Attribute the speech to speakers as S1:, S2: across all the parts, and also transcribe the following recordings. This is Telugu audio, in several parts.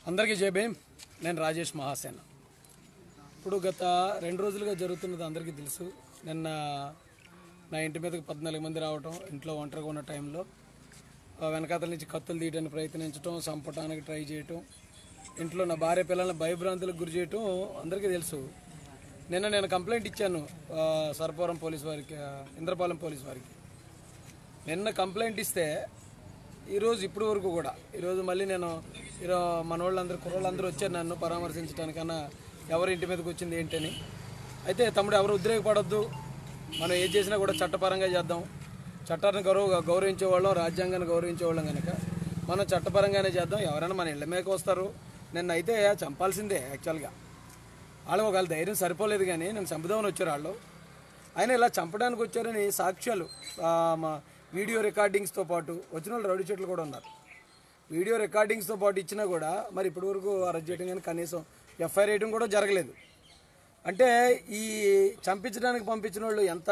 S1: అందరికీ జై భీమ్ నేను రాజేష్ మహాసేన ఇప్పుడు గత రెండు రోజులుగా జరుగుతున్నది అందరికీ తెలుసు నిన్న నా ఇంటి మీదకి పద్నాలుగు మంది రావటం ఇంట్లో ఒంటరిగా ఉన్న టైంలో ఆ వెనకాతల నుంచి కత్తులు తీయడానికి ప్రయత్నించడం చంపడానికి ట్రై చేయటం ఇంట్లో నా భార్య పిల్లల్ని భయభ్రాంతులకు గురి చేయటం అందరికీ తెలుసు నిన్న నేను కంప్లైంట్ ఇచ్చాను ఆ, సర్పవరం పోలీస్ వారికి ఆ, ఇంద్రపాలెం పోలీస్ వారికి నిన్న కంప్లైంట్ ఇస్తే ఈరోజు ఇప్పుడు వరకు కూడా ఈరోజు మళ్ళీ నేను ఈరో మన వాళ్ళందరూ కుర్రోళ్ళందరూ వచ్చారు నన్ను పరామర్శించడానికన్నా ఎవరి ఇంటి మీదకి వచ్చింది ఏంటని అయితే తమ్ముడు ఎవరు ఉద్రేకపడొద్దు మనం ఏం చేసినా కూడా చట్టపరంగా చేద్దాం చట్టాన్ని గౌరవ గౌరవించే వాళ్ళం రాజ్యాంగాన్ని గౌరవించే వాళ్ళం కనుక మనం చట్టపరంగానే చేద్దాం ఎవరైనా మన ఇళ్ళ మీదకి వస్తారు నిన్న అయితే చంపాల్సిందే యాక్చువల్గా వాళ్ళు ఒకవేళ ధైర్యం సరిపోలేదు కానీ నేను చంపుదామని వచ్చారు వాళ్ళు ఆయన ఇలా చంపడానికి వచ్చారని సాక్ష్యాలు ఆ, మా వీడియో రికార్డింగ్స్తో పాటు వచ్చిన వాళ్ళు రౌడీ చెట్లు కూడా ఉన్నారు వీడియో రికార్డింగ్స్తో పాటు ఇచ్చినా కూడా మరి ఇప్పటి వరకు అరెస్ట్ చేయడం కానీ కనీసం ఎఫ్ఐఆర్ వేయడం కూడా జరగలేదు అంటే ఈ చంపించడానికి పంపించిన వాళ్ళు ఎంత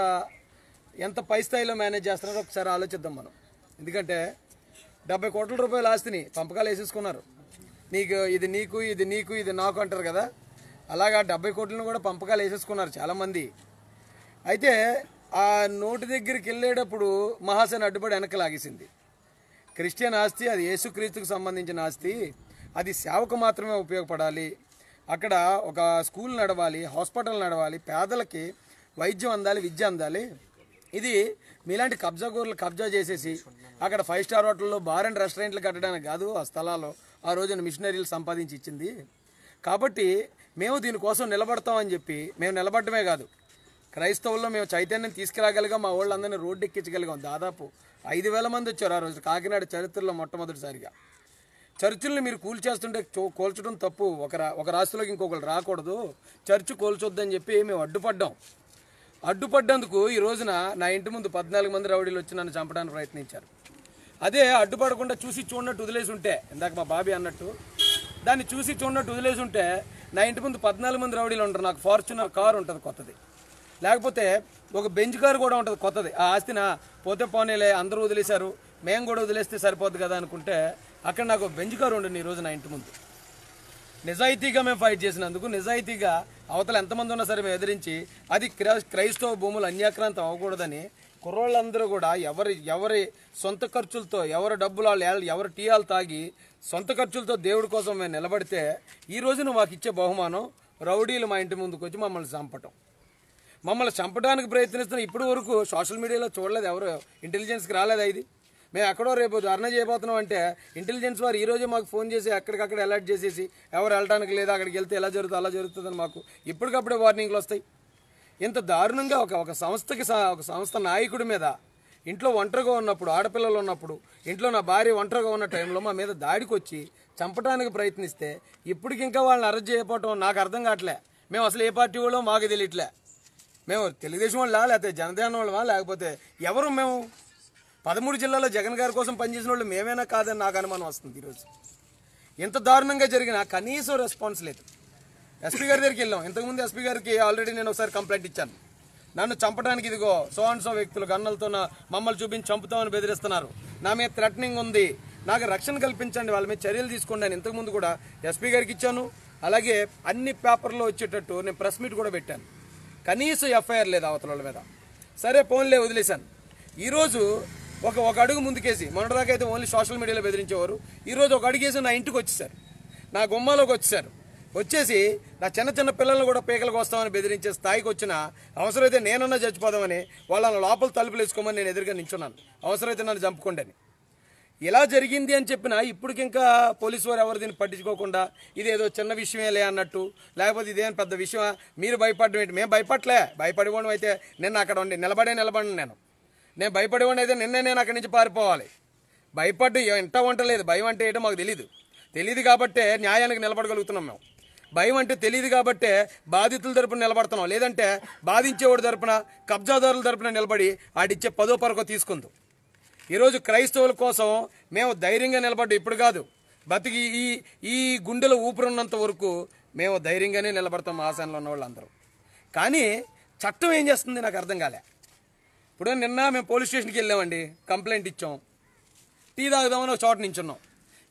S1: ఎంత పై స్థాయిలో మేనేజ్ చేస్తున్నారో ఒకసారి ఆలోచిద్దాం మనం ఎందుకంటే డెబ్బై కోట్ల రూపాయల ఆస్తిని పంపకాలు వేసేసుకున్నారు నీకు ఇది నీకు ఇది నీకు ఇది నాకు అంటారు కదా అలాగా డెబ్బై కోట్లను కూడా పంపకాలు వేసేసుకున్నారు చాలామంది అయితే ఆ నోటి దగ్గరికి వెళ్ళేటప్పుడు మహాసేన అడ్డుపడి వెనక్కి లాగేసింది క్రిస్టియన్ ఆస్తి అది యేసుక్రీస్తుకు సంబంధించిన ఆస్తి అది సేవకు మాత్రమే ఉపయోగపడాలి అక్కడ ఒక స్కూల్ నడవాలి హాస్పిటల్ నడవాలి పేదలకి వైద్యం అందాలి విద్య అందాలి ఇది మీలాంటి కబ్జా గోర్లు కబ్జా చేసేసి అక్కడ ఫైవ్ స్టార్ హోటల్లో బార్ అండ్ రెస్టారెంట్లు కట్టడానికి కాదు ఆ స్థలాల్లో ఆ రోజున మిషనరీలు సంపాదించి ఇచ్చింది కాబట్టి మేము దీనికోసం నిలబడతామని చెప్పి మేము నిలబడటమే కాదు క్రైస్తవుల్లో మేము చైతన్యం తీసుకురాగలిగాం మా వాళ్ళందరినీ రోడ్డు ఎక్కించగలిగాం దాదాపు ఐదు వేల మంది వచ్చారు ఆ రోజు కాకినాడ చరిత్రలో మొట్టమొదటిసారిగా చర్చిల్ని మీరు కూల్చేస్తుంటే చో- కూల్చడం తప్పు ఒక రా ఒక రాష్ట్రంలోకి ఇంకొకరు రాకూడదు చర్చి కూల్చొద్దని చెప్పి మేము అడ్డుపడ్డాం అడ్డుపడ్డందుకు ఈ రోజున నా ఇంటి ముందు పద్నాలుగు మంది రౌడీలు వచ్చి నన్ను చంపడానికి ప్రయత్నించారు అదే అడ్డుపడకుండా చూసి చూడనట్టు వదిలేసి ఉంటే ఇందాక మా బాబీ అన్నట్టు దాన్ని చూసి చూడనట్టు వదిలేసి ఉంటే నా ఇంటి ముందు పద్నాలుగు మంది రౌడీలు ఉంటారు నాకు ఫార్చునర్ కారు ఉంటుంది కొత్తది లేకపోతే ఒక బెంచ్ కారు కూడా ఉంటుంది కొత్తది ఆ ఆస్తిన పోతే పోనేలే అందరూ వదిలేశారు మేము కూడా వదిలేస్తే సరిపోద్ది కదా అనుకుంటే అక్కడ నాకు ఒక బెంచ్ కారు ఉండండి ఈ రోజు నా ఇంటి ముందు నిజాయితీగా మేము ఫైట్ చేసినందుకు నిజాయితీగా అవతల ఎంతమంది ఉన్నా సరే మేము ఎదిరించి అది క్రై- క్రైస్తవ భూములు అన్యాక్రాంతం అవ్వకూడదని కుర్రోళ్ళందరూ కూడా ఎవరి ఎవరి సొంత ఖర్చులతో ఎవరి డబ్బులు వాళ్ళు ఎల్- ఎవరి టీయాలు తాగి సొంత ఖర్చులతో దేవుడి కోసం మేము నిలబడితే ఈ రోజున మాకు ఇచ్చే బహుమానం రౌడీలు మా ఇంటి ముందుకు వచ్చి మమ్మల్ని చంపటం మమ్మల్ని చంపడానికి ప్రయత్నిస్తున్న ఇప్పటి వరకు సోషల్ మీడియాలో చూడలేదు ఎవరు ఇంటెలిజెన్స్కి రాలేదా ఇది మేము ఎక్కడో రేపు ధర్నా చేయబోతున్నాం అంటే ఇంటెలిజెన్స్ వారు ఈ రోజే మాకు ఫోన్ చేసి ఎక్కడికక్కడ అలర్ట్ చేసేసి ఎవరు వెళ్ళడానికి లేదా అక్కడికి వెళ్తే ఎలా జరుగుతుంది అలా జరుగుతుందని మాకు ఇప్పటికప్పుడే వార్నింగ్లు వస్తాయి ఇంత దారుణంగా ఒక ఒక సంస్థకి స- ఒక సంస్థ నాయకుడి మీద ఇంట్లో ఒంటరిగా ఉన్నప్పుడు ఆడపిల్లలు ఉన్నప్పుడు ఇంట్లో నా భార్య ఒంటరిగా ఉన్న టైంలో మా మీద దాడికి వచ్చి చంపడానికి ప్రయత్నిస్తే ఇప్పటికి ఇంకా వాళ్ళని అరెస్ట్ చేయకపోవటం నాకు అర్థం కావట్లే మేము అసలు ఏ పార్టీ వాళ్ళో మాకు తెలియట్లే మేము తెలుగుదేశం వాళ్ళ లేకపోతే జనసేన వాళ్ళమా లేకపోతే ఎవరు మేము పదమూడు జిల్లాలో జగన్ గారి కోసం పనిచేసిన వాళ్ళు మేమేనా కాదని నాకు అనుమానం వస్తుంది ఈరోజు ఎంత దారుణంగా జరిగినా కనీసం రెస్పాన్స్ లేదు ఎస్పీ గారి దగ్గరికి వెళ్ళాం ఇంతకుముందు ఎస్పీ గారికి ఆల్రెడీ నేను ఒకసారి కంప్లైంట్ ఇచ్చాను నన్ను చంపడానికి ఇదిగో సో అండ్ సో వ్యక్తులు గన్నలతో నా మమ్మల్ని చూపించి చంపుతామని బెదిరిస్తున్నారు నా మీద థ్రెటనింగ్ ఉంది నాకు రక్షణ కల్పించండి వాళ్ళ మీద చర్యలు తీసుకోండి అని ఇంతకుముందు కూడా ఎస్పీ గారికి ఇచ్చాను అలాగే అన్ని పేపర్లో వచ్చేటట్టు నేను ప్రెస్ మీట్ కూడా పెట్టాను కనీసం ఎఫ్ఐఆర్ లేదు అవతల వాళ్ళ మీద సరే ఫోన్లే వదిలేశాను ఈరోజు ఒక ఒక అడుగు ముందుకేసి మొన్నటిదాకా అయితే ఓన్లీ సోషల్ మీడియాలో బెదిరించేవారు ఈరోజు ఒక అడుగేసి నా ఇంటికి వచ్చేసారు నా గుమ్మలోకి వచ్చేసారు వచ్చేసి నా చిన్న చిన్న పిల్లల్ని కూడా పీకలకు వస్తామని బెదిరించే స్థాయికి వచ్చిన అవసరమైతే నేనన్నా చచ్చిపోదామని వాళ్ళని లోపల తలుపులు వేసుకోమని నేను ఎదురుగా నించున్నాను అవసరమైతే నన్ను చంపుకోండి అని ఇలా జరిగింది అని చెప్పిన ఇప్పటికి ఇంకా పోలీసు వారు ఎవరు దీన్ని పట్టించుకోకుండా ఇది ఏదో చిన్న విషయమేలే అన్నట్టు లేకపోతే ఇదేం పెద్ద విషయమా మీరు భయపడడం ఏంటి మేము భయపడలే భయపడిపోవడం అయితే నిన్న అక్కడ ఉండి నిలబడే నిలబడి నేను నేను భయపడేవాడిని అయితే నిన్నే నేను అక్కడి నుంచి పారిపోవాలి భయపడ్డు ఎంత వంటలేదు భయం అంటే ఏంటో మాకు తెలియదు తెలియదు కాబట్టే న్యాయానికి నిలబడగలుగుతున్నాం మేము భయం అంటే తెలియదు కాబట్టే బాధితుల తరపున నిలబడుతున్నాం లేదంటే బాధించేవాడి తరపున కబ్జాదారుల తరపున నిలబడి ఆడిచ్చే పదో పరకో తీసుకుందాం ఈరోజు క్రైస్తవుల కోసం మేము ధైర్యంగా నిలబడ్డం ఇప్పుడు కాదు బతికి ఈ ఈ గుండెలో ఊపిరున్నంత వరకు మేము ధైర్యంగానే నిలబడతాం ఆసనలో ఉన్న వాళ్ళందరూ కానీ చట్టం ఏం చేస్తుంది నాకు అర్థం కాలే ఇప్పుడు నిన్న మేము పోలీస్ స్టేషన్కి వెళ్ళామండి కంప్లైంట్ ఇచ్చాం టీ తాగుదామని ఒక చోట నించున్నాం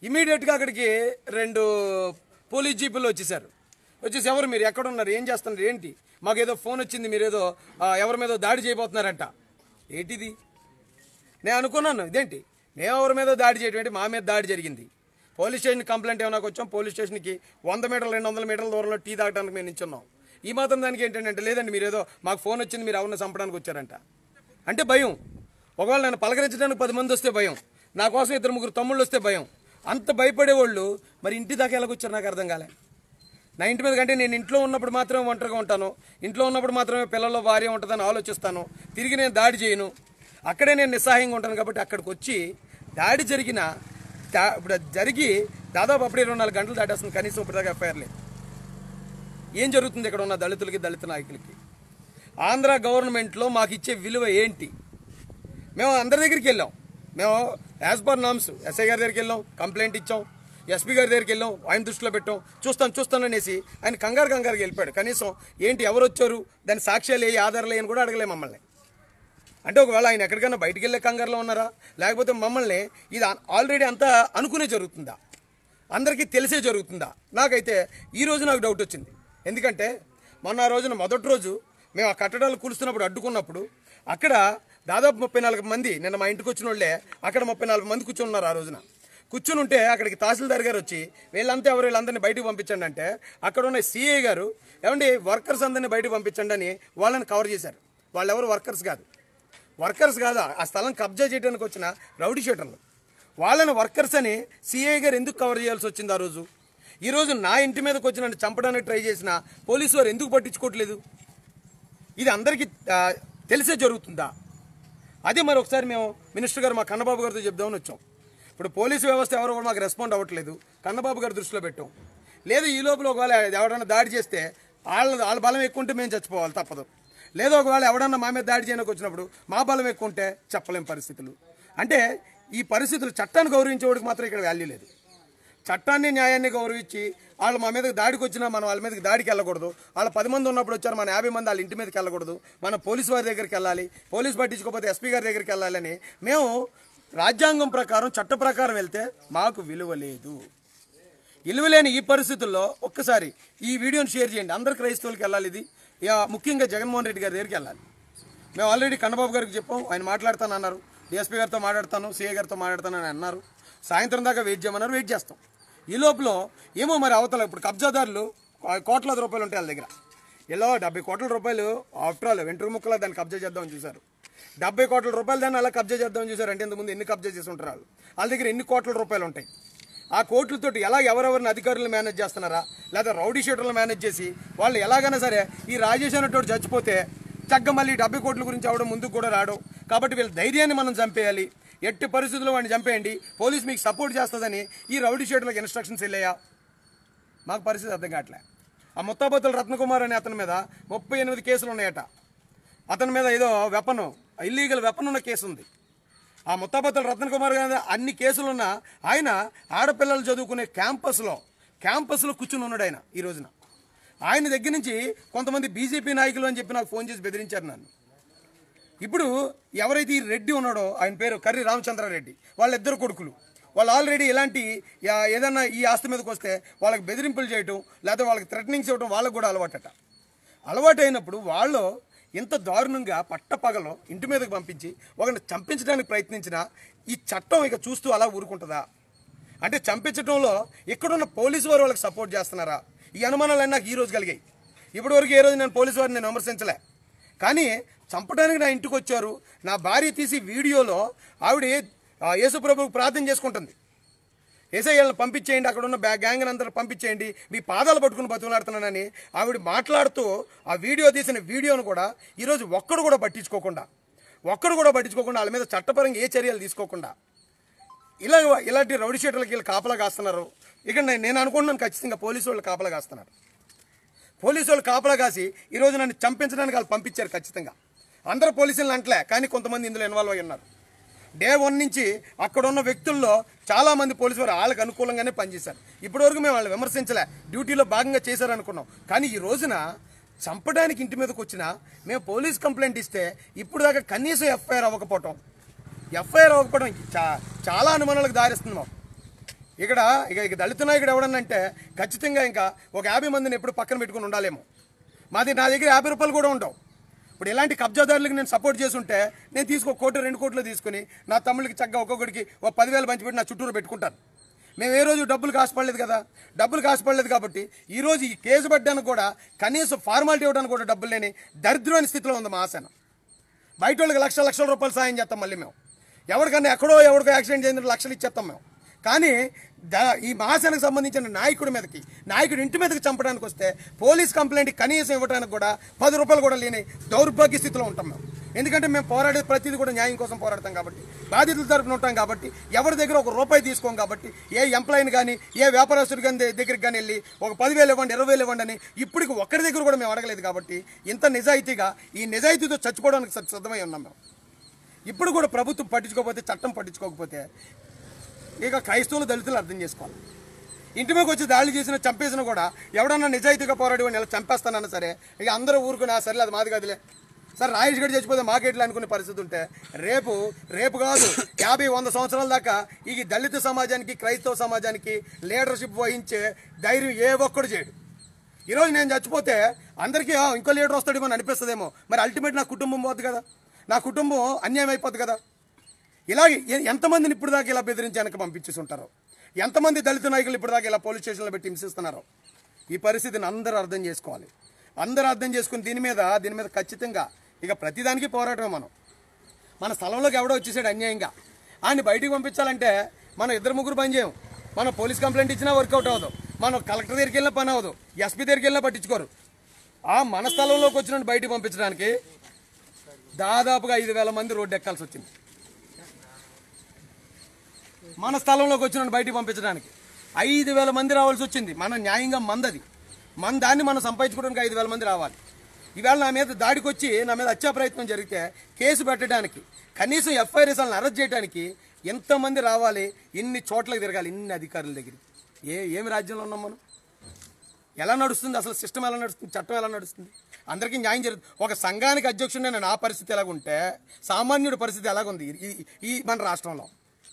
S2: ఇమీడియట్గా అక్కడికి రెండు పోలీస్ జీపులు వచ్చేసారు వచ్చేసి ఎవరు మీరు ఎక్కడ ఉన్నారు ఏం చేస్తున్నారు ఏంటి మాకు ఏదో ఫోన్ వచ్చింది మీరు ఏదో ఆ, ఎవరి మీద దాడి చేయబోతున్నారంట ఏంటిది నేను అనుకున్నాను ఇదేంటి మేము ఎవరి మీద దాడి చేయడం ఏంటి మా మీద దాడి జరిగింది పోలీస్ స్టేషన్ కంప్లైంట్ ఏమైనా వచ్చాం పోలీస్ స్టేషన్కి వంద మీటర్లు రెండు వందల మీటర్ల దూరంలో టీ తాగడానికి మేము నించున్నాం ఈ మాత్రం దానికి ఏంటంటే లేదండి మీరు ఏదో మాకు ఫోన్ వచ్చింది మీరు ఎవరిని చంపడానికి వచ్చారంట అంటే భయం ఒకవేళ నన్ను పలకరించడానికి పది మంది వస్తే భయం నా కోసం ఇద్దరు ముగ్గురు తమ్ముళ్ళు వస్తే భయం అంత భయపడేవాళ్ళు మరి ఇంటి దాకా ఎలాగొచ్చారు నాకు అర్థం కాలే నా ఇంటి మీద కంటే నేను ఇంట్లో ఉన్నప్పుడు మాత్రమే ఒంటరిగా ఉంటాను ఇంట్లో ఉన్నప్పుడు మాత్రమే పిల్లల్లో భార్య ఉంటుందని ఆలోచిస్తాను తిరిగి నేను దాడి చేయను అక్కడే నేను నిస్సహాయంగా ఉంటాను కాబట్టి అక్కడికి వచ్చి దాడి జరిగిన దా- ఇప్పుడు అది జరిగి దాదాపు అప్పుడు ఇరవై నాలుగు గంటలు దాటేస్తుంది కనీసం ఇప్పటిదాకా ఎఫ్ఐఆర్ లేదు ఏం జరుగుతుంది ఇక్కడ ఉన్న దళితులకి దళిత నాయకులకి ఆంధ్ర గవర్నమెంట్లో మాకు ఇచ్చే విలువ ఏంటి మేము అందరి దగ్గరికి వెళ్ళాం మేము యాజ్ పర్ నామ్స్ ఎస్ఐ గారి దగ్గరికి వెళ్ళాం కంప్లైంట్ ఇచ్చాం ఎస్పీ గారి దగ్గరికి వెళ్ళాం ఆయన దృష్టిలో పెట్టాం చూస్తాను చూస్తాను అనేసి ఆయన కంగారు కంగారుకి వెళ్ళిపోయాడు కనీసం ఏంటి ఎవరు వచ్చారు దాని సాక్ష్యాలు ఏ ఆధారాలు అని కూడా అడగలే మమ్మల్ని అంటే ఒకవేళ ఆయన ఎక్కడికైనా బయటికి వెళ్ళే కంగారులో ఉన్నారా లేకపోతే మమ్మల్ని ఇది ఆల్రెడీ అంతా అనుకునే జరుగుతుందా అందరికీ తెలిసే జరుగుతుందా నాకైతే ఈ రోజు నాకు డౌట్ వచ్చింది ఎందుకంటే మొన్న ఆ రోజున మొదటి రోజు మేము ఆ కట్టడాలు కూలుస్తున్నప్పుడు అడ్డుకున్నప్పుడు అక్కడ దాదాపు ముప్పై నాలుగు మంది నిన్న మా ఇంటికి వచ్చిన వాళ్ళే అక్కడ ముప్పై నాలుగు మంది కూర్చుని ఉన్నారు ఆ రోజున కూర్చుని ఉంటే అక్కడికి తహసీల్దార్ గారు వచ్చి వీళ్ళంతా ఎవరు వీళ్ళందరినీ బయటకు పంపించండి అంటే అక్కడ ఉన్న సిఐ గారు ఏమండి వర్కర్స్ అందరినీ బయటకు పంపించండి అని వాళ్ళని కవర్ చేశారు వాళ్ళెవరు వర్కర్స్ కాదు వర్కర్స్ కాదా ఆ స్థలం కబ్జా చేయడానికి వచ్చిన రౌడీ షీటర్లు వాళ్ళని వర్కర్స్ అని సిఐ గారు ఎందుకు కవర్ చేయాల్సి వచ్చింది ఆ రోజు ఈ రోజు నా ఇంటి మీదకి వచ్చి నన్ను చంపడానికి ట్రై చేసిన పోలీసు వారు ఎందుకు పట్టించుకోవట్లేదు ఇది అందరికీ ఆ, తెలిసే జరుగుతుందా అదే మరి ఒకసారి మేము మినిస్టర్ గారు మా కన్నబాబు గారితో చెప్దామని వచ్చాం ఇప్పుడు పోలీసు వ్యవస్థ ఎవరు కూడా మాకు రెస్పాండ్ అవ్వట్లేదు కన్నబాబు గారి దృష్టిలో పెట్టాం లేదు ఈ లోపల ఒకవేళ ఎవరైనా దాడి చేస్తే వాళ్ళ వాళ్ళ బలం ఎక్కువ ఉంటే మేము చచ్చిపోవాలి తప్పదు లేదు ఒకవేళ ఎవడన్నా మా మీద దాడి చేయడానికి వచ్చినప్పుడు మా బలం ఎక్కువ ఉంటే చెప్పలేం పరిస్థితులు అంటే ఈ పరిస్థితులు చట్టాన్ని గౌరవించేవాడికి మాత్రం ఇక్కడ వాల్యూ లేదు చట్టాన్ని న్యాయాన్ని గౌరవించి వాళ్ళు మా మీదకి దాడికి వచ్చినా మనం వాళ్ళ మీదకి దాడికి వెళ్ళకూడదు వాళ్ళ పది మంది ఉన్నప్పుడు వచ్చారు మన యాభై మంది వాళ్ళ ఇంటి మీదకి వెళ్ళకూడదు మన పోలీసు వారి దగ్గరికి వెళ్ళాలి పోలీసు పట్టించుకోకపోతే ఎస్పీ గారి దగ్గరికి వెళ్ళాలని మేము రాజ్యాంగం ప్రకారం చట్ట ప్రకారం వెళ్తే మాకు విలువ లేదు విలువ లేని ఈ పరిస్థితుల్లో ఒక్కసారి ఈ వీడియోని షేర్ చేయండి అందరు క్రైస్తవులకి వెళ్ళాలి ఇది ఇక ముఖ్యంగా జగన్మోహన్ రెడ్డి గారి దగ్గరికి వెళ్ళాలి మేము ఆల్రెడీ కన్నబాబు గారికి చెప్పాం ఆయన మాట్లాడతాను అన్నారు డిఎస్పీ గారితో మాట్లాడతాను సిఐ గారితో మాట్లాడతాను అని అన్నారు సాయంత్రం దాకా వెయిట్ చేయమన్నారు వెయిట్ చేస్తాం ఈ లోపల ఏమో మరి అవతల ఇప్పుడు కబ్జాదారులు కో- కోట్లాది రూపాయలు ఉంటాయి వాళ్ళ దగ్గర ఇలా డెబ్బై కోట్ల రూపాయలు ఆఫ్టర్ ఆల్ వెంట్రు ముక్కలా దాన్ని కబ్జా చేద్దామని చూశారు డెబ్బై కోట్ల రూపాయలు దాన్ని అలా కబ్జా చేద్దామని చూశారు అంటే ఇంతకుముందు ఎన్ని కబ్జా చేసి ఉంటారు వాళ్ళు వాళ్ళ దగ్గర ఎన్ని కోట్ల రూపాయలు ఉంటాయి ఆ కోట్లతోటి ఎలా ఎవరెవరిని అధికారులు మేనేజ్ చేస్తున్నారా లేదా రౌడీ షీటర్లు మేనేజ్ చేసి వాళ్ళు ఎలాగైనా సరే ఈ రాజేష్ అనేటోడు చచ్చిపోతే చక్క మళ్ళీ డెబ్బై కోట్ల గురించి అవడం ముందుకు కూడా రావడం కాబట్టి వీళ్ళ ధైర్యాన్ని మనం చంపేయాలి ఎట్టి పరిస్థితుల్లో వాడిని చంపేయండి పోలీస్ మీకు సపోర్ట్ చేస్తుందని ఈ రౌడీ షీటర్లకు ఇన్స్ట్రక్షన్స్ వెళ్ళాయా మాకు పరిస్థితి అర్థం కావట్లే ఆ ముత్తాబత్తుల రత్నకుమార్ అనే అతని మీద ముప్పై ఎనిమిది కేసులు ఉన్నాయట అతని మీద ఏదో వెపన్ ఇల్లీగల్ వెపన్ ఉన్న కేసు ఉంది ఆ ముత్తాబత్తుల రత్నకుమార్ గారి అన్ని కేసులున్న ఆయన ఆడపిల్లలు చదువుకునే క్యాంపస్లో క్యాంపస్లో కూర్చుని ఉన్నాడు ఆయన ఈ రోజున ఆయన దగ్గర నుంచి కొంతమంది బీజేపీ నాయకులు అని చెప్పి నాకు ఫోన్ చేసి బెదిరించారు నన్ను ఇప్పుడు ఎవరైతే ఈ రెడ్డి ఉన్నాడో ఆయన పేరు కర్రి రామచంద్రారెడ్డి వాళ్ళిద్దరు కొడుకులు వాళ్ళు ఆల్రెడీ ఇలాంటి యా- ఏదన్నా ఈ ఆస్తి మీదకి వస్తే వాళ్ళకి బెదిరింపులు చేయటం లేకపోతే వాళ్ళకి థ్రెటనింగ్స్ ఇవ్వడం వాళ్ళకు కూడా అలవాటట అలవాటు అయినప్పుడు వాళ్ళు ఇంత దారుణంగా పట్టపగలో ఇంటి మీదకి పంపించి ఒకరిని చంపించడానికి ప్రయత్నించిన ఈ చట్టం ఇక చూస్తూ అలా ఊరుకుంటుందా అంటే చంపించడంలో ఇక్కడున్న పోలీసు వారు వాళ్ళకి సపోర్ట్ చేస్తున్నారా ఈ అనుమానాలన్నీ నాకు ఈ రోజు కలిగాయి ఇప్పటి వరకు ఏ రోజు నేను పోలీసు వారిని నేను విమర్శించలే కానీ చంపడానికి నా ఇంటికి వచ్చారు నా భార్య తీసి వీడియోలో ఆవిడ ఆ, యేసుప్రభుకు ప్రార్థన చేసుకుంటుంది ఏసయ్యలను పంపించేయండి అక్కడ ఉన్న బ్యా గ్యాంగ్ అందరూ పంపించేయండి మీ పాదాలు పట్టుకుని బతుకులాడుతున్నానని ఆవిడ మాట్లాడుతూ ఆ వీడియో తీసిన వీడియోను కూడా ఈరోజు ఒక్కడు కూడా పట్టించుకోకుండా ఒక్కడు కూడా పట్టించుకోకుండా వాళ్ళ మీద చట్టపరంగా ఏ చర్యలు తీసుకోకుండా ఇలా ఇలాంటి రౌడీ షీటర్లకి వీళ్ళు కాపలా కాస్తున్నారు ఇక్కడ నేను- నేను అనుకుంటున్నాను ఖచ్చితంగా పోలీసు వాళ్ళు కాపలా కాస్తున్నారు పోలీసు వాళ్ళు కాపలా కాసి ఈరోజు నన్ను చంపించడానికి వాళ్ళు పంపించారు ఖచ్చితంగా అందరూ పోలీసులను అంటలే కానీ కొంతమంది ఇందులో ఇన్వాల్వ్ అయి ఉన్నారు డే వన్ నుంచి అక్కడ ఉన్న వ్యక్తుల్లో చాలా మంది పోలీసు వారు వాళ్ళకి అనుకూలంగానే పనిచేశారు ఇప్పటివరకు మేము వాళ్ళు విమర్శించలే డ్యూటీలో భాగంగా చేశారనుకున్నాం కానీ ఈ రోజున చంపడానికి ఇంటి మీదకి వచ్చినా మేము పోలీస్ కంప్లైంట్ ఇస్తే ఇప్పుడు దాకా కనీసం ఎఫ్ఐఆర్ అవ్వకపోవటం ఎఫ్ఐఆర్ అవ్వకపోవడం చా చాలా అనుమానాలకు దారిస్తుంది మాకు ఇక్కడ ఇక ఇక దళిత నాయకుడు ఎవడనంటే ఖచ్చితంగా ఇంకా ఒక యాభై మందిని ఎప్పుడు పక్కన పెట్టుకుని ఉండాలేమో మాది నా దగ్గర యాభై రూపాయలు కూడా ఉండవు ఇప్పుడు ఇలాంటి కబ్జాదారులకు నేను సపోర్ట్ చేస్తుంటే నేను తీసుకో కోటి రెండు కోట్లు తీసుకుని నా తమ్ముళ్ళకి చక్కగా ఒక్కొక్కడికి ఒక పదివేలు పంచిపెట్టి నా చుట్టూరు పెట్టుకుంటాను మేము ఏ రోజు డబ్బులు కాసుపడలేదు కదా డబ్బులు కాసుపడలేదు కాబట్టి ఈ రోజు ఈ కేసు పడ్డానికి కూడా కనీసం ఫార్మాలిటీ ఇవ్వడానికి కూడా డబ్బులు లేని దరిద్రమైన స్థితిలో ఉంది మా ఆసన బయట వాళ్ళకి లక్ష లక్షల రూపాయలు సాయం చేస్తాం మళ్ళీ మేము ఎవరికన్నా ఎక్కడో ఎవరికో యాక్సిడెంట్ చేసిన లక్షలు ఇచ్చేస్తాం మేము కానీ ద- ఈ మహాసేనకు సంబంధించిన నాయకుడి మీదకి నాయకుడి ఇంటి మీదకి చంపడానికి వస్తే పోలీస్ కంప్లైంట్ కనీసం ఇవ్వడానికి కూడా పది రూపాయలు కూడా లేని దౌర్భాగ్య స్థితిలో ఉంటాం మేము ఎందుకంటే మేము పోరాడే ప్రతిదీ కూడా న్యాయం కోసం పోరాడతాం కాబట్టి బాధితుల తరపున ఉంటాం కాబట్టి ఎవరి దగ్గర ఒక రూపాయి తీసుకోం కాబట్టి ఏ ఎంప్లాయీని కానీ ఏ వ్యాపారస్తుడి కానీ దగ్గరికి కానీ వెళ్ళి ఒక పదివేలు ఇవ్వండి ఇరవై వేలు ఇవ్వండి అని ఇప్పటికి ఒక్కడి దగ్గర కూడా మేము అడగలేదు కాబట్టి ఇంత నిజాయితీగా ఈ నిజాయితీతో చచ్చిపోవడానికి స- సిద్ధమై ఉన్నాం మేము ఇప్పుడు కూడా ప్రభుత్వం పట్టించుకోకపోతే చట్టం పట్టించుకోకపోతే ఇక క్రైస్తవులు దళితులు అర్థం చేసుకోవాలి ఇంటి మీదకి వచ్చి దాడి చేసిన చంపేసిన కూడా ఎవడన్నా నిజాయితీగా పోరాడి వాడిని ఇలా చంపేస్తానన్నా సరే ఇక అందరూ ఊరుకుని "ఆ, సర్లే అది మాది కాదులే సరే రాయేష్ గడి చచ్చిపోతే మాకెట్లు అనుకునే పరిస్థితి ఉంటే రేపు రేపు కాదు యాభై వంద సంవత్సరాల దాకా ఈ దళిత సమాజానికి క్రైస్తవ సమాజానికి లీడర్షిప్ వహించే ధైర్యం ఏ ఒక్కడు చేయడు ఈరోజు నేను చచ్చిపోతే అందరికీ "ఆ, ఇంకో లీడర్ వస్తాడేమో అని అనిపిస్తుందేమో మరి అల్టిమేట్ నా కుటుంబం పోతుంది కదా నా కుటుంబం అన్యాయం అయిపోద్ది కదా ఇలాగే ఎ- ఎంతమందిని ఇప్పుడు దాకా ఇలా బెదిరించి వెనక పంపించేసి ఉంటారో ఎంతమంది దళిత నాయకులు ఇప్పుడు దాకా ఇలా పోలీస్ స్టేషన్లో పెట్టి హింసిస్తున్నారో ఈ పరిస్థితిని అందరూ అర్థం చేసుకోవాలి అందరూ అర్థం చేసుకుని దీని మీద దీని మీద ఖచ్చితంగా ఇక ప్రతిదానికి పోరాటమే మనం మన స్థలంలోకి ఎవడో వచ్చేసాడు అన్యాయంగా ఆయన్ని బయటికి పంపించాలంటే మనం ఇద్దరు ముగ్గురు పని చేయం మనం పోలీస్ కంప్లైంట్ ఇచ్చినా వర్కౌట్ అవ్వదు మనం కలెక్టర్ దగ్గరికి వెళ్ళినా పని అవ్వదు ఎస్పీ దగ్గరికి వెళ్ళినా పట్టించుకోరు ఆ మన స్థలంలోకి వచ్చిన బయటికి పంపించడానికి దాదాపుగా ఐదు వేల మంది రోడ్డు ఎక్కాల్సి వచ్చింది మన స్థలంలోకి వచ్చిన బయటికి పంపించడానికి ఐదు వేల మంది రావాల్సి వచ్చింది మన న్యాయంగా మందది మన దాన్ని మనం సంపాదించుకోవడానికి ఐదు వేల మంది రావాలి ఈవేళ నా మీద దాడికి వచ్చి నా మీద హత్యా ప్రయత్నం జరిగితే కేసు పెట్టడానికి కనీసం ఎఫ్ఐఆర్ వాళ్ళని అరెస్ట్ చేయడానికి ఎంతమంది రావాలి ఇన్ని చోట్లకి తిరగాలి ఇన్ని అధికారుల దగ్గర ఏ ఏమి రాజ్యంలో ఉన్నాం మనం ఎలా నడుస్తుంది అసలు సిస్టమ్ ఎలా నడుస్తుంది చట్టం ఎలా నడుస్తుంది అందరికీ న్యాయం జరుగుతుంది ఒక సంఘానికి అధ్యక్షుడు నా పరిస్థితి ఎలాగుంటే సామాన్యుడి పరిస్థితి ఎలాగుంది ఈ- ఈ- ఈ మన రాష్ట్రంలో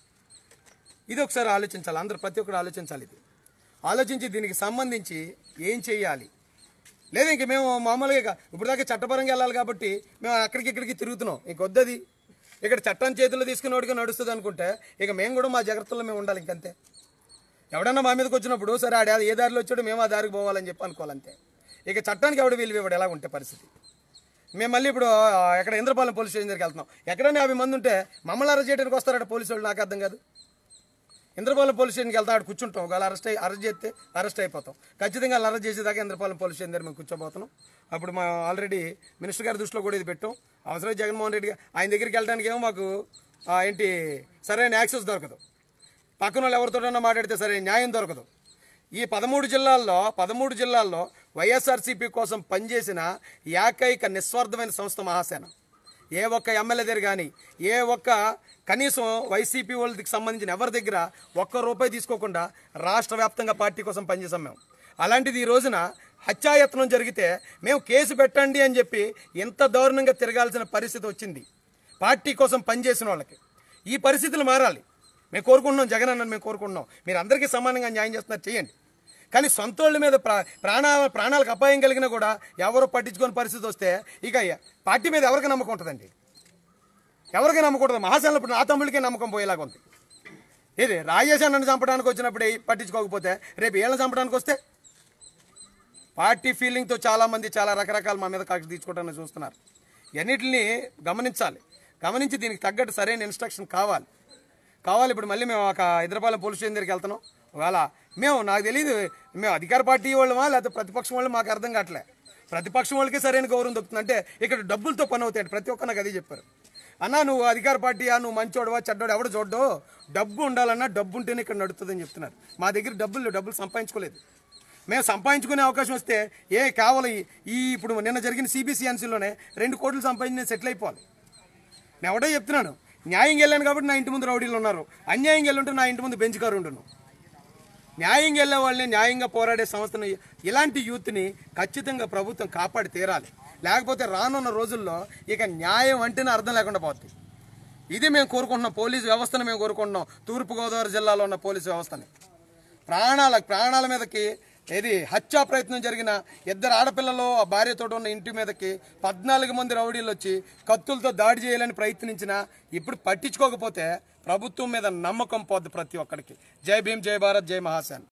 S2: ఇది ఒకసారి ఆలోచించాలి అందరూ ప్రతి ఒక్కరు ఆలోచించాలి ఇది ఆలోచించి దీనికి సంబంధించి ఏం చేయాలి లేదా ఇంక మేము మామూలుగా ఇప్పుడు దాకా చట్టపరంగా వెళ్ళాలి కాబట్టి మేము అక్కడికి ఇక్కడికి తిరుగుతున్నాం ఇంక వద్దది ఇక్కడ చట్టాన్ని చేతుల్లో తీసుకుని వాడికి నడుస్తుంది అనుకుంటే ఇక మేము కూడా మా జాగ్రత్తలో మేము ఉండాలి ఇంకంతే ఎవడన్నా మా మీదకి వచ్చినప్పుడు సరే ఆడ ఏ దారిలో వచ్చాడో మేము ఆ దారికి పోవాలని చెప్పి అనుకోవాలంతే ఇక చట్టానికి ఎవడు వీలు ఇవ్వడు ఎలా ఉంటే పరిస్థితి మేము మళ్ళీ ఇప్పుడు ఆ, ఎక్కడ ఇంద్రపాలెం పోలీస్ స్టేషన్ దగ్గరికి వెళ్తున్నాం ఎక్కడైనా యాభై మంది ఉంటే మమ్మల్ని అరెస్ట్ చేయడానికి వస్తారట పోలీసు వాళ్ళు నాకు అర్థం కాదు ఇంద్రపాలెం పోలీస్ స్టేషన్కి వెళ్తా ఆడ కూర్చుంటాం ఒకవేళ అరెస్ట్ అయ్యి అరెస్ట్ చేస్తే అరెస్ట్ అయిపోతాం ఖచ్చితంగా వాళ్ళు అరెస్ట్ చేసేదాకా ఇంద్రపాలెం పోలీస్ స్టేషన్ దగ్గర మేము కూర్చోబోతున్నాం అప్పుడు మా ఆల్రెడీ మినిస్టర్ గారి దృష్టిలో కూడా ఇది పెట్టాం అవసరం జగన్మోహన్ రెడ్డి గారు ఆయన దగ్గరికి వెళ్ళడానికి ఏమో మాకు ఆ, ఏంటి సరైన యాక్సెస్ దొరకదు పక్కన వాళ్ళు ఎవరితోటన్నా మాట్లాడితే సరే న్యాయం దొరకదు ఈ పదమూడు జిల్లాల్లో పదమూడు జిల్లాల్లో వైఎస్ఆర్సీపీ కోసం పనిచేసిన ఏకైక నిస్వార్థమైన సంస్థ మహాసేన ఏ ఒక్క ఎమ్మెల్యే దగ్గర కానీ ఏ ఒక్క కనీసం వైసీపీ వాళ్ళకి సంబంధించిన ఎవరి దగ్గర ఒక్క రూపాయి తీసుకోకుండా రాష్ట్ర వ్యాప్తంగా పార్టీ కోసం పనిచేసాం మేము అలాంటిది ఈ రోజున హత్యాయత్నం జరిగితే మేము కేసు పెట్టండి అని చెప్పి ఎంత దారుణంగా తిరగాల్సిన పరిస్థితి వచ్చింది పార్టీ కోసం పనిచేసిన వాళ్ళకి ఈ పరిస్థితులు మారాలి మేము కోరుకుంటున్నాం జగన్ అన్నని మేము కోరుకుంటున్నాం మీరు అందరికీ సమానంగా న్యాయం చేస్తున్నారు చేయండి కానీ సొంతోళ్ళ మీద ప్రా ప్రాణ ప్రాణాలకు అపాయం కలిగినా కూడా ఎవరు పట్టించుకోని పరిస్థితి వస్తే ఇక పార్టీ మీద ఎవరికి నమ్మకం ఉంటుందండి ఎవరికి నమ్మకం ఉంటుంది మహాసేనలో ఇప్పుడు నా తమ్ముడికే నమ్మకం పోయేలాగా ఉంది ఇది రాజేష్ అన్నని చంపడానికి వచ్చినప్పుడు పట్టించుకోకపోతే రేపు వీళ్ళని చంపడానికి వస్తే పార్టీ ఫీలింగ్తో చాలామంది చాలా రకరకాల మా మీద కక్ష తీసుకోవడానికి చూస్తున్నారు ఇవన్నిటిని గమనించాలి గమనించి దీనికి తగ్గట్టు సరైన ఇన్స్ట్రక్షన్ కావాలి కావాలి ఇప్పుడు మళ్ళీ మేము ఒక హైదరాబాద్ పోలీస్ స్టేషన్ దగ్గరికి వెళ్తున్నాం ఒకవేళ మేము నాకు తెలియదు మేము అధికార పార్టీ వాళ్ళమా లేకపోతే ప్రతిపక్షం వాళ్ళు మాకు అర్థం కావట్లే ప్రతిపక్షం వాళ్ళకి సరైన గౌరవం దొరుకుతుంది అంటే ఇక్కడ డబ్బులతో పని అవుతాయండి ప్రతి ఒక్క నాకు అదే చెప్పారు అన్నా నువ్వు అధికార పార్టీయా నువ్వు మంచోడవా చెడ్డోడు ఎవడు చూడ్డో డబ్బు ఉండాలన్నా డబ్బు ఉంటేనే ఇక్కడ నడుతుందని చెప్తున్నారు మా దగ్గర డబ్బులు లేవు, డబ్బులు సంపాదించుకోలేదు మేము సంపాదించుకునే అవకాశం వస్తే ఏ కావాలి ఈ ఇప్పుడు నిన్న జరిగిన సిబిసిఎన్సీలోనే రెండు కోట్లు సంపాదించి నేను సెటిల్ అయిపోవాలి నేను ఒకటే చెప్తున్నాను న్యాయంగా వెళ్ళాను కాబట్టి నా ఇంటి ముందు రౌడీలు ఉన్నారు అన్యాయంగా వెళ్ళుంటే నా ఇంటి ముందు బెంచ్ కారు ఉండును న్యాయంగా వెళ్ళే వాళ్ళని న్యాయంగా పోరాడే సంస్థను ఇలాంటి యూత్ని ఖచ్చితంగా ప్రభుత్వం కాపాడి తీరాలి లేకపోతే రానున్న రోజుల్లో ఇక న్యాయం అంటేనే అర్థం లేకుండా పోతుంది ఇది మేము కోరుకుంటున్నాం పోలీసు వ్యవస్థను మేము కోరుకుంటున్నాం తూర్పుగోదావరి జిల్లాలో ఉన్న పోలీసు వ్యవస్థని ప్రాణాల ప్రాణాల మీదకి ఏది హత్యా ప్రయత్నం జరిగిన ఇద్దరు ఆడపిల్లలు ఆ భార్యతో ఉన్న ఇంటి మీదకి పద్నాలుగు మంది రౌడీలు వచ్చి కత్తులతో దాడి చేయాలని ప్రయత్నించిన ఇప్పుడు పట్టించుకోకపోతే ప్రభుత్వం మీద నమ్మకం పోద్ది ప్రతి ఒక్కడికి జై భీమ్ జై భారత్ జై మహాసేన్